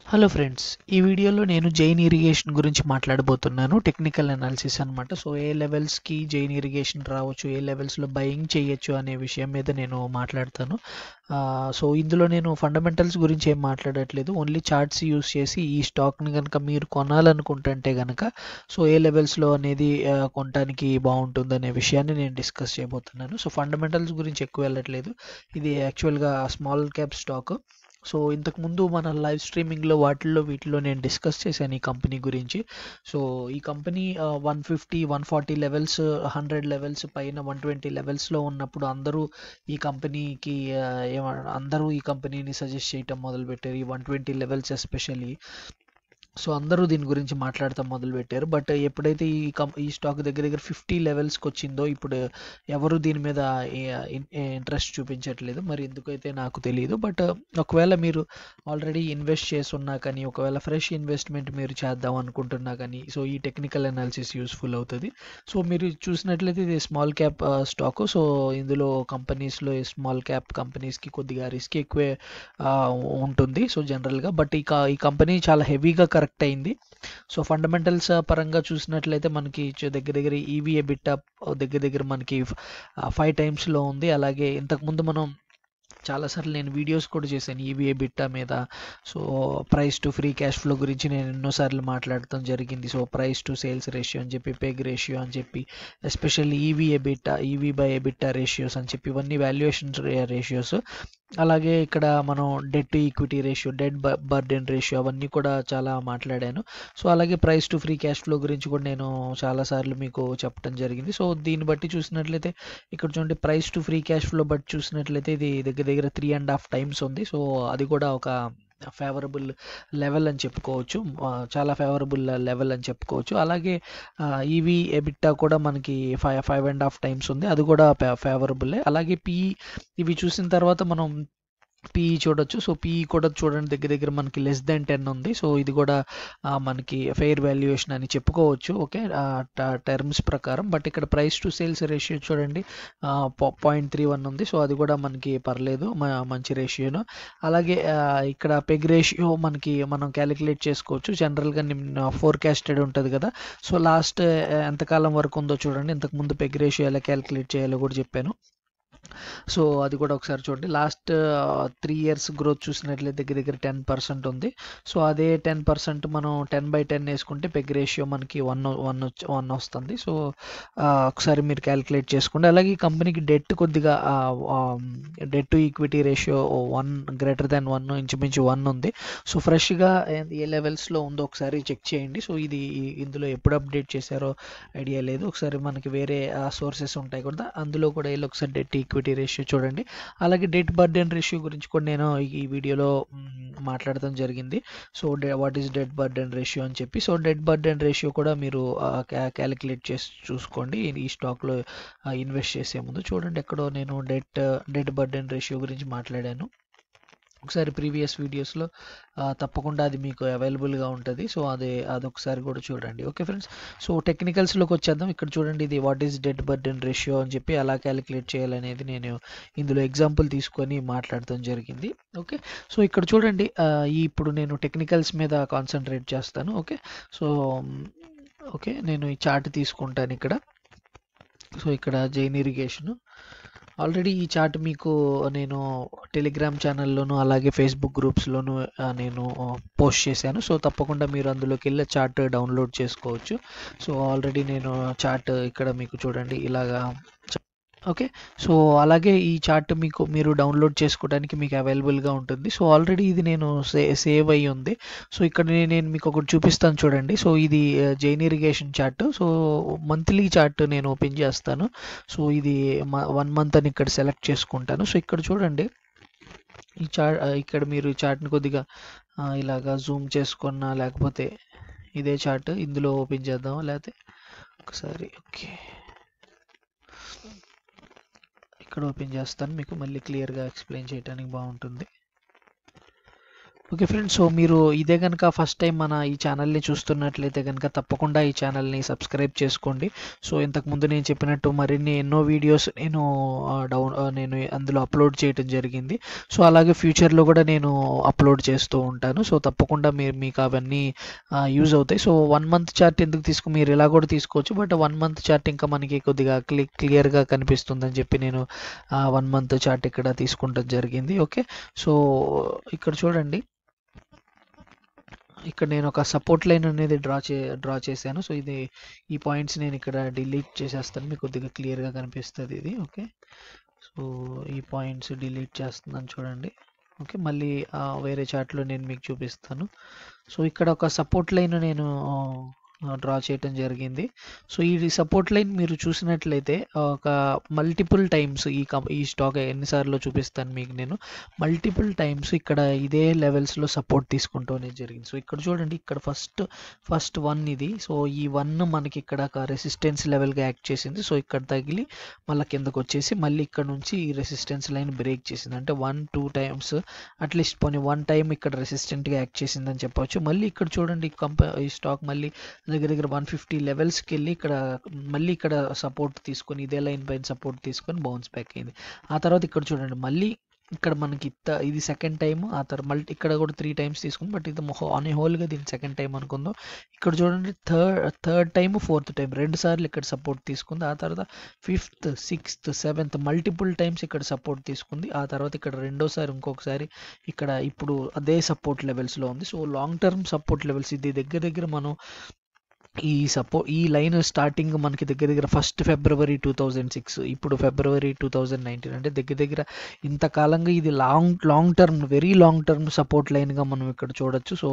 hello friends ఈ వీడియోలో నేను జైన్ ఇరిగేషన్ గురించి మాట్లాడబోతున్నాను టెక్నికల్ అనాలిసిస్ అనమాట సో ఏ లెవెల్స్కి జైన్ ఇరిగేషన్ రావచ్చు ఏ లెవెల్స్లో బయింగ్ చేయొచ్చు అనే విషయం మీద నేను మాట్లాడతాను సో ఇందులో నేను ఫండమెంటల్స్ గురించి ఏం మాట్లాడట్లేదు ఓన్లీ చార్ట్స్ యూస్ చేసి ఈ స్టాక్ని కనుక మీరు కొనాలనుకుంటుంటే కనుక సో ఏ లెవెల్స్లో అనేది ఆ, కొనడానికి బాగుంటుంది అనే విషయాన్ని నేను డిస్కస్ చేయబోతున్నాను సో ఫండమెంటల్స్ గురించి ఎక్కువ వెళ్ళట్లేదు ఇది యాక్చువల్గా స్మాల్ క్యాప్ స్టాక్ సో ఇంతకుముందు మన లైవ్ స్ట్రీమింగ్లో వాటిల్లో వీటిలో నేను డిస్కస్ చేశాను ఈ కంపెనీ గురించి సో ఈ company one fifty one forty levels hundred levels పైన వన్ ట్వంటీ లెవెల్స్లో ఉన్నప్పుడు అందరూ ఈ కంపెనీకి ఏమ అందరూ ఈ కంపెనీని సజెస్ట్ చేయటం మొదలుపెట్టారు ఈ one twenty levels especially so అందరూ దీని గురించి మాట్లాడటం మొదలుపెట్టారు బట్ ఎప్పుడైతే ఈ కం ఈ స్టాక్ దగ్గర దగ్గర ఫిఫ్టీ లెవెల్స్కి వచ్చిందో ఇప్పుడు ఎవరు దీని మీద ఇంట్రెస్ట్ చూపించట్లేదు మరి ఎందుకైతే నాకు తెలియదు బట్ ఒకవేళ మీరు ఆల్రెడీ ఇన్వెస్ట్ చేస్తున్నా కానీ ఒకవేళ ఫ్రెష్ ఇన్వెస్ట్మెంట్ మీరు చేద్దాం అనుకుంటున్నా కానీ సో ఈ టెక్నికల్ అనాలిసిస్ యూస్ఫుల్ అవుతుంది సో మీరు చూసినట్లయితే ఇది స్మాల్ క్యాప్ స్టాక్ సో ఇందులో కంపెనీస్లో స్మాల్ క్యాప్ కంపెనీస్కి కొద్దిగా రిస్క్ ఎక్కువే ఆ, ఉంటుంది సో జనరల్గా బట్ ఈ క- ఈ కంపెనీ చాలా హెవీగా కరెక్ట్ అయింది సో ఫండమెంటల్స్ పరంగా చూసినట్లయితే మనకి చ- దగ్గర దగ్గర ఈవీఏ బిట్ట దగ్గర దగ్గర మనకి ఫైవ్ టైమ్స్లో ఉంది అలాగే ఇంతకుముందు మనం చాలాసార్లు నేను వీడియోస్ కూడా చేశాను ఈవీఏ బిట్టా మీద so price to free cash flow గురించి నేను ఎన్నోసార్లు మాట్లాడటం జరిగింది so price to sales ratio అని చెప్పి పెగ్ రేషియో అని చెప్పి especially EV EBITDA EV by EBITDA ratios అని చెప్పి ఇవన్నీ వాల్యుయేషన్ రేషియోస్ అలాగే ఇక్కడ మనం debt to equity ratio debt burden ratio అవన్నీ కూడా చాలా మాట్లాడాను సో అలాగే price to free cash flow గురించి కూడా నేను చాలాసార్లు మీకు చెప్పడం జరిగింది సో దీన్ని బట్టి చూసినట్లయితే ఇక్కడ చూడండి price to free cash flow బట్టి చూసినట్లయితే ఇది దగ్గర దగ్గర త్రీ అండ్ హాఫ్ టైమ్స్ ఉంది సో అది కూడా ఒక ఫేవరబుల్ లెవెల్ అని చెప్పుకోవచ్చు ఆ, చాలా ఫేవరబుల్ లెవెల్ అని చెప్పుకోవచ్చు అలాగే ఈవీ ఎబిట్టా కూడా మనకి five five and half times ఉంది అది కూడా ఫేవరబుల్లే అలాగే పిఈ ఇవి చూసిన తర్వాత మనం పిఈ చూడొచ్చు సో పిఈ కూడా చూడండి దగ్గర దగ్గర మనకి లెస్ దెన్ టెన్ ఉంది సో ఇది కూడా ఆ, మనకి ఫెయిర్ వాల్యుయేషన్ అని చెప్పుకోవచ్చు ఓకే టర్మ్స్ ప్రకారం బట్ ఇక్కడ ప్రైస్ టు సేల్స్ రేషియో చూడండి పాయింట్ త్రీ వన్ ఉంది సో అది కూడా మనకి పర్లేదు మ- మంచి రేషియోను అలాగే ఆ, ఇక్కడ పెగ్ రేషియో మనకి మనం క్యాలిక్యులేట్ చేసుకోవచ్చు జనరల్గా నిన్న ఫోర్కాస్టెడ్ ఉంటుంది కదా సో లాస్ట్ ఎంతకాలం వరకు ఉందో చూడండి ఇంతకుముందు పెగ్ రేషియో ఎలా క్యాలిక్యులేట్ చేయాలో కూడా చెప్పాను సో అది కూడా ఒకసారి చూడండి లాస్ట్ త్రీ ఇయర్స్ గ్రోత్ చూసినట్లయితే దగ్గర దగ్గర టెన్ పర్సెంట్ ఉంది సో అదే టెన్ పర్సెంట్ మనం టెన్ బై టెన్ వేసుకుంటే పెగ్ రేషియో మనకి వన్ వన్ వన్ వస్తుంది సో ఆ, ఒకసారి మీరు క్యాలిక్యులేట్ చేసుకోండి అలాగే ఈ కంపెనీకి డెట్ కొద్దిగా debt to equity ratio one greater than one ఇంచుమించు వన్ ఉంది సో ఫ్రెష్గా ఏ లెవెల్స్లో ఉందో ఒకసారి చెక్ చేయండి సో ఇది ఈ- ఇందులో ఎప్పుడు అప్డేట్ చేశారో ఐడియా లేదు ఒకసారి మనకి వేరే సోర్సెస్ ఉంటాయి కదా అందులో కూడా వెళ్ళి ఒకసారి డెట్ ఈక్విటీ రేషియో చూడండి అలాగే డెట్ బర్డెన్ రేషియో గురించి కూడా నేను ఈ- ఈ వీడియోలో మ్, మాట్లాడటం జరిగింది so what is debt burden ratio అని చెప్పి సో డెట్ బర్డెన్ రేషియో కూడా మీరు క్యాలిక్యులేట్ చేసి చూసుకోండి ఈ- ఈ స్టాక్లో ఇన్వెస్ట్ చేసే ముందు చూడండి ఎక్కడో నేను డెట్ డెట్ బర్డెన్ రేషియో గురించి మాట్లాడాను ఒకసారి ప్రీవియస్ వీడియోస్లో తప్పకుండా అది మీకు అవైలబుల్గా ఉంటుంది సో అది అదొకసారి కూడా చూడండి ఓకే ఫ్రెండ్స్ సో టెక్నికల్స్లోకి వచ్చేద్దాం ఇక్కడ చూడండి ఇది what is debt burden ratio అని చెప్పి ఎలా క్యాలిక్యులేట్ చేయాలనేది నేను ఇందులో ఎగ్జాంపుల్ తీసుకొని మాట్లాడటం జరిగింది ఓకే సో ఇక్కడ చూడండి ఆ, ఈ ఇప్పుడు నేను టెక్నికల్స్ మీద కాన్సన్ట్రేట్ చేస్తాను ఓకే సో ఓకే నేను ఈ చార్ట్ తీసుకుంటాను ఇక్కడ సో ఇక్కడ జైన్ ఇరిగేషన్ ఆల్రెడీ ఈ చార్ట్ మీకు నేను టెలిగ్రామ్ ఛానల్లోను అలాగే ఫేస్బుక్ గ్రూప్స్లోను ఆ, నేను పోస్ట్ చేశాను సో తప్పకుండా మీరు అందులోకి వెళ్ళి చార్ట్ డౌన్లోడ్ చేసుకోవచ్చు సో ఆల్రెడీ నేను చార్ట్ ఇక్కడ మీకు చూడండి ఇలాగా ఓకే సో అలాగే ఈ చార్ట్ మీకు మీరు డౌన్లోడ్ చేసుకోవడానికి మీకు అవైలబుల్గా ఉంటుంది సో ఆల్రెడీ ఇది నేను సే సేవ్ అయ్యి ఉంది సో ఇక్కడ నే- నేను మీకు ఒకటి చూపిస్తాను చూడండి సో ఇది Jain irrigation chart so monthly chart నేను ఓపెన్ చేస్తాను సో ఇది వన్ మంత్ అని ఇక్కడ సెలెక్ట్ చేసుకుంటాను సో ఇక్కడ చూడండి ఈ చార్ట్ ఇక్కడ మీరు ఈ చార్ట్ని కొద్దిగా ఆ, ఇలాగా జూమ్ చేసుకున్నా లేకపోతే ఇదే చార్ట్ ఇందులో ఓపెన్ చేద్దాం లేకపోతే ఒకసారి ఓకే ఇక్కడ ఓపెన్ చేస్తాను మీకు మళ్ళీ క్లియర్గా ఎక్స్ప్లెయిన్ చేయడానికి బాగుంటుంది ఓకే ఫ్రెండ్స్ సో మీరు ఇదే కనుక ఫస్ట్ టైం మన ఈ ఛానల్ని చూస్తున్నట్లయితే కనుక తప్పకుండా ఈ ఛానల్ని సబ్స్క్రైబ్ చేసుకోండి సో ఇంతకుముందు నేను చెప్పినట్టు మరిన్ని ఎన్నో వీడియోస్ నేను ఆ, డౌన్ ఆ, నేను అందులో అప్లోడ్ చేయడం జరిగింది సో అలాగే ఫ్యూచర్లో కూడా నేను అప్లోడ్ చేస్తూ ఉంటాను సో తప్పకుండా మీరు మీకు అవన్నీ యూజ్ అవుతాయి సో వన్ మంత్ చార్ట్ ఎందుకు తీసుకు మీరు ఇలా కూడా తీసుకోవచ్చు బట్ వన్ మంత్ చార్ట్ ఇంకా మనకి కొద్దిగా క్లి క్లియర్గా కనిపిస్తుందని చెప్పి నేను వన్ మంత్ చార్ట్ ఇక్కడ తీసుకుంటం జరిగింది ఓకే సో ఇక్కడ చూడండి ఇక్కడ నేను ఒక సపోర్ట్ లైన్ అనేది డ్రా చే డ్రా చేశాను సో ఇది ఈ పాయింట్స్ నేను ఇక్కడ డిలీట్ చేసేస్తాను మీకు కొద్దిగా క్లియర్గా కనిపిస్తుంది ఇది ఓకే సో ఈ పాయింట్స్ డిలీట్ చేస్తున్నాను చూడండి ఓకే మళ్ళీ ఆ, వేరే చార్ట్లో నేను మీకు చూపిస్తాను సో ఇక్కడ ఒక సపోర్ట్ లైన్ నేను డ్రా చేయటం జరిగింది సో ఈ సపోర్ట్ లైన్ మీరు చూసినట్లయితే ఒక మల్టిపుల్ టైమ్స్ ఈ కం ఈ స్టాక్ ఎన్నిసార్లు చూపిస్తాను మీకు నేను మల్టిపుల్ టైమ్స్ ఇక్కడ ఇదే లెవెల్స్లో సపోర్ట్ తీసుకుంటూ అనేది జరిగింది సో ఇక్కడ చూడండి ఇక్కడ ఫస్ట్ ఫస్ట్ వన్ ఇది సో ఈ వన్ మనకి ఇక్కడ ఒక రెసిస్టెన్స్ లెవెల్గా యాక్ట్ చేసింది సో ఇక్కడ తగిలి మళ్ళీ కిందకు వచ్చేసి మళ్ళీ ఇక్కడ నుంచి ఈ రెసిస్టెన్స్ లైన్ బ్రేక్ చేసింది అంటే వన్ టూ టైమ్స్ అట్లీస్ట్ పోనీ వన్ టైం ఇక్కడ రెసిస్టెంట్గా యాక్ట్ చేసిందని చెప్పవచ్చు మళ్ళీ ఇక్కడ చూడండి ఈ కంప ఈ స్టాక్ మళ్ళీ దగ్గర దగ్గర వన్ ఫిఫ్టీ లెవెల్స్కి వెళ్ళి ఇక్కడ మళ్ళీ ఇక్కడ సపోర్ట్ తీసుకొని ఇదే లైన్ పైన సపోర్ట్ తీసుకొని బౌన్స్ బ్యాక్ అయింది ఆ తర్వాత ఇక్కడ చూడండి మళ్ళీ ఇక్కడ మనకి ఇత్త ఇది సెకండ్ టైం ఆ తర్వాత మళ్ళీ ఇక్కడ కూడా త్రీ టైమ్స్ తీసుకుని బట్ ఇది ఆన్ ఏ హోల్గా దీని సెకండ్ టైం అనుకుందాం ఇక్కడ చూడండి third third time fourth time రెండు సార్లు ఇక్కడ సపోర్ట్ తీసుకుంది ఆ తర్వాత fifth sixth seventh multiple times ఇక్కడ సపోర్ట్ తీసుకుంది ఆ తర్వాత ఇక్కడ రెండోసారి ఇంకొకసారి ఇక్కడ ఇప్పుడు అదే సపోర్ట్ లెవెల్స్లో ఉంది so long term support levels ఇది దగ్గర దగ్గర మనం ఈ సపో ఈ లైన్ స్టార్టింగ్ మనకి దగ్గర దగ్గర first February two thousand six ఇప్పుడు ఫిబ్రవరి టూ థౌజండ్ నైన్టీన్ అంటే దగ్గర దగ్గర ఇంతకాలంగా ఇది long long term very long term support లైన్గా మనం ఇక్కడ చూడొచ్చు సో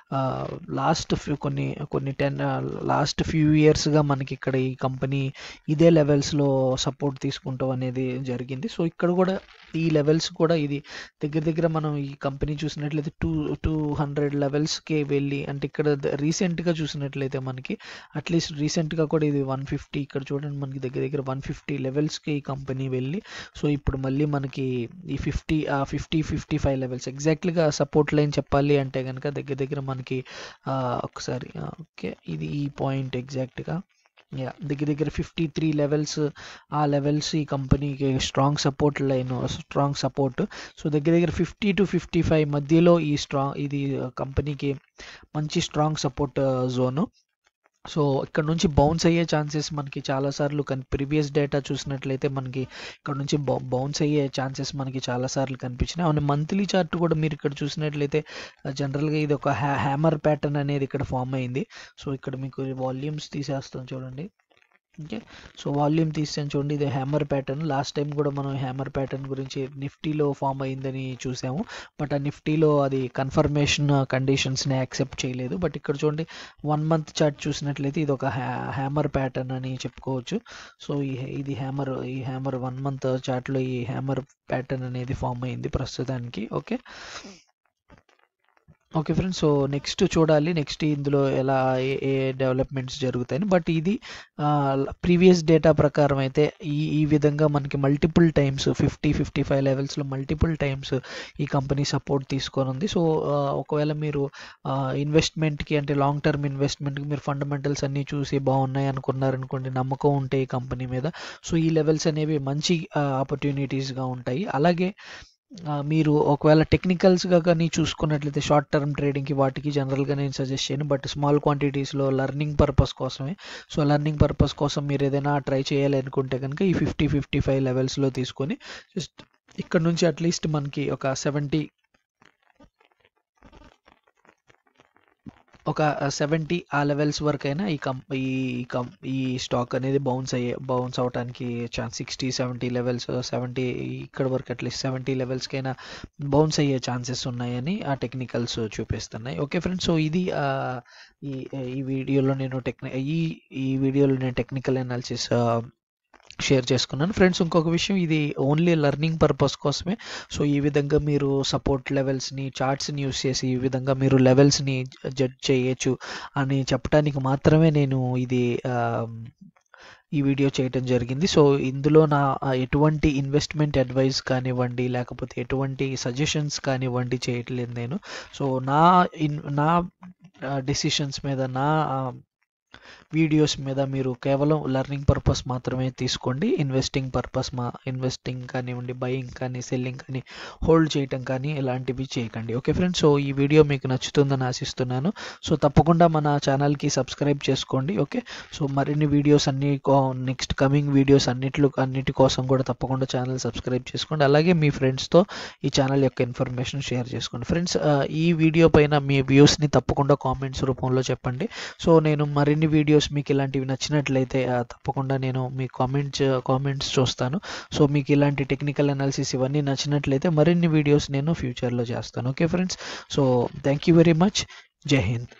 లాస్ట్ ఫ్యూ కొన్ని కొన్ని టెన్ లాస్ట్ ఫ్యూ ఇయర్స్గా మనకి ఇక్కడ ఈ కంపెనీ ఇదే లెవెల్స్లో సపోర్ట్ తీసుకుంటాం అనేది జరిగింది సో ఇక్కడ కూడా ఈ లెవెల్స్ కూడా ఇది దగ్గర దగ్గర మనం ఈ కంపెనీ చూసినట్లయితే టూ టూ హండ్రెడ్ లెవెల్స్కి వెళ్ళి అంటే ఇక్కడ రీసెంట్గా చూసినట్లయితే మనకి అట్లీస్ట్ రీసెంట్గా కూడా ఇది వన్ ఫిఫ్టీ ఇక్కడ చూడండి మనకి దగ్గర దగ్గర వన్ ఫిఫ్టీ లెవెల్స్కి ఈ కంపెనీ వెళ్ళి సో ఇప్పుడు మళ్ళీ మనకి ఈ fifty fifty fifty five levels ఎగ్జాక్ట్లీగా సపోర్ట్ లైన్ చెప్పాలి అంటే కనుక దగ్గర దగ్గర మనకి ఆ, ఒకసారి ఓకే ఇది ఈ పాయింట్ ఎగ్జాక్ట్గా యా దగ్గర దగ్గర ఫిఫ్టీ త్రీ లెవెల్స్ ఆ లెవెల్స్ ఈ కంపెనీకి strong support line strong support so దగ్గర దగ్గర ఫిఫ్టీ టు ఫిఫ్టీ ఫైవ్ మధ్యలో ఈ స్ట్రాంగ్ ఇది కంపెనీకి మంచి స్ట్రాంగ్ సపోర్ట్ జోను సో ఇక్కడ నుంచి బౌన్స్ అయ్యే ఛాన్సెస్ మనకి చాలాసార్లు కన్ ప్రీవియస్ డేటా చూసినట్లయితే మనకి ఇక్కడ నుంచి బౌన్స్ అయ్యే ఛాన్సెస్ మనకి చాలాసార్లు కనిపించినాయి అవును మంత్లీ చార్ట్ కూడా మీరు ఇక్కడ చూసినట్లయితే జనరల్గా ఇది ఒక హ్యా హ్యామర్ ప్యాటర్న్ అనేది ఇక్కడ ఫామ్ అయింది సో ఇక్కడ మీకు వాల్యూమ్స్ తీసేస్తాం చూడండి ఓకే సో వాల్యూమ్ తీసాను చూడండి ఇది హ్యామర్ ప్యాటర్న్ లాస్ట్ టైం కూడా మనం హ్యామర్ ప్యాటర్న్ గురించి నిఫ్టీలో ఫామ్ అయిందని చూసాము బట్ ఆ నిఫ్టీలో అది కన్ఫర్మేషన్ కండిషన్స్ని యాక్సెప్ట్ చేయలేదు బట్ ఇక్కడ చూడండి వన్ మంత్ చార్ట్ చూసినట్లయితే ఇది ఒక హ్యామర్ ప్యాటర్న్ అని చెప్పుకోవచ్చు సో ఈ ఇది హ్యామర్ ఈ హ్యామర్ వన్ మంత్ చార్ట్లో ఈ హ్యామర్ ప్యాటర్న్ అనేది ఫామ్ అయింది ప్రస్తుతానికి okay okay friends so next చూడాలి నెక్స్ట్ ఇందులో ఎలా ఏ ఏ డెవలప్మెంట్స్ జరుగుతాయని బట్ ఇది ప్రీవియస్ డేటా ప్రకారం అయితే ఈ ఈ విధంగా మనకి multiple times fifty fifty five లెవెల్స్లో మల్టిపుల్ టైమ్స్ ఈ కంపెనీ సపోర్ట్ తీసుకొని ఉంది సో ఒకవేళ మీరు ఇన్వెస్ట్మెంట్కి అంటే లాంగ్ టర్మ్ ఇన్వెస్ట్మెంట్కి మీరు ఫండమెంటల్స్ అన్నీ చూసి బాగున్నాయి అనుకున్నారనుకోండి నమ్మకం ఉంటే ఈ కంపెనీ మీద సో ఈ లెవెల్స్ అనేవి మంచి ఆపర్చునిటీస్గా ఉంటాయి అలాగే ఆ, మీరు ఒకవేళ టెక్నికల్స్గా కానీ చూసుకున్నట్లయితే షార్ట్ టర్మ్ ట్రేడింగ్కి వాటికి జనరల్గా నేను సజెస్ట్ చేయను బట్ స్మాల్ క్వాంటిటీస్లో లెర్నింగ్ పర్పస్ కోసమే సో లెర్నింగ్ పర్పస్ కోసం మీరు ఏదైనా ట్రై చేయాలి అనుకుంటే కనుక ఈ ఫిఫ్టీ ఫిఫ్టీ ఫైవ్ లెవెల్స్లో తీసుకొని జస్ట్ ఇక్కడ నుంచి అట్లీస్ట్ మనకి ఒక సెవెంటీ ఒక సెవెంటీ ఆ లెవెల్స్ వరకైనా ఈ కం ఈ కం ఈ స్టాక్ అనేది బౌన్స్ అయ్యే బౌన్స్ అవడానికి chance sixty seventy levels seventy ఇక్కడ వరకు అట్లీస్ట్ సెవెంటీ లెవెల్స్కైనా బౌన్స్ అయ్యే ఛాన్సెస్ ఉన్నాయని ఆ టెక్నికల్స్ చూపిస్తున్నాయి ఓకే ఫ్రెండ్స్ సో ఇది ఆ, ఈ ఈ వీడియోలో నేను టెక్ని ఈ ఈ వీడియోలో నేను టెక్నికల్ అనాలిసిస్ షేర్ చేసుకున్నాను ఫ్రెండ్స్ ఇంకొక విషయం ఇది ఓన్లీ లెర్నింగ్ పర్పస్ కోసమే సో ఈ విధంగా మీరు సపోర్ట్ లెవెల్స్ని చార్ట్స్ని యూస్ చేసి ఈ విధంగా మీరు లెవెల్స్ని జడ్జ్ చేయొచ్చు అని చెప్పడానికి మాత్రమే నేను ఇది ఈ వీడియో చేయటం జరిగింది సో ఇందులో నా ఆ, ఎటువంటి ఇన్వెస్ట్మెంట్ అడ్వైస్ కానివ్వండి లేకపోతే ఎటువంటి సజెషన్స్ కానివ్వండి చేయట్లేదు నేను సో నా ఇన్ నా డిసిషన్స్ మీద నా వీడియోస్ మీద మీరు కేవలం లెర్నింగ్ పర్పస్ మాత్రమే తీసుకోండి ఇన్వెస్టింగ్ పర్పస్ మా ఇన్వెస్టింగ్ కానివ్వండి బయింగ్ కానీ సెల్లింగ్ కానీ హోల్డ్ చేయటం కానీ ఇలాంటివి చేయకండి ఓకే ఫ్రెండ్స్ సో ఈ వీడియో మీకు నచ్చుతుందని ఆశిస్తున్నాను సో తప్పకుండా మన ఛానల్కి సబ్స్క్రైబ్ చేసుకోండి ఓకే సో మరిన్ని వీడియోస్ అన్ని నెక్స్ట్ కమింగ్ వీడియోస్ అన్నిట్లు అన్నిటి కోసం కూడా తప్పకుండా ఛానల్ సబ్స్క్రైబ్ చేసుకోండి అలాగే మీ ఫ్రెండ్స్తో ఈ ఛానల్ యొక్క ఇన్ఫర్మేషన్ షేర్ చేసుకోండి ఫ్రెండ్స్ ఈ వీడియో పైన మీ వ్యూస్ని తప్పకుండా కామెంట్స్ రూపంలో చెప్పండి సో నేను మరిన్ని వీడియోస్ మీకు ఇలాంటివి నచ్చినట్లయితే ఆ, తప్పకుండా నేను మీ కామెంట్స్ కామెంట్స్ చూస్తాను సో మీకు ఇలాంటి టెక్నికల్ అనాలిసిస్ ఇవన్నీ నచ్చినట్లయితే మరిన్ని వీడియోస్ నేను ఫ్యూచర్లో చేస్తాను okay friends so thank you very much జై హింద్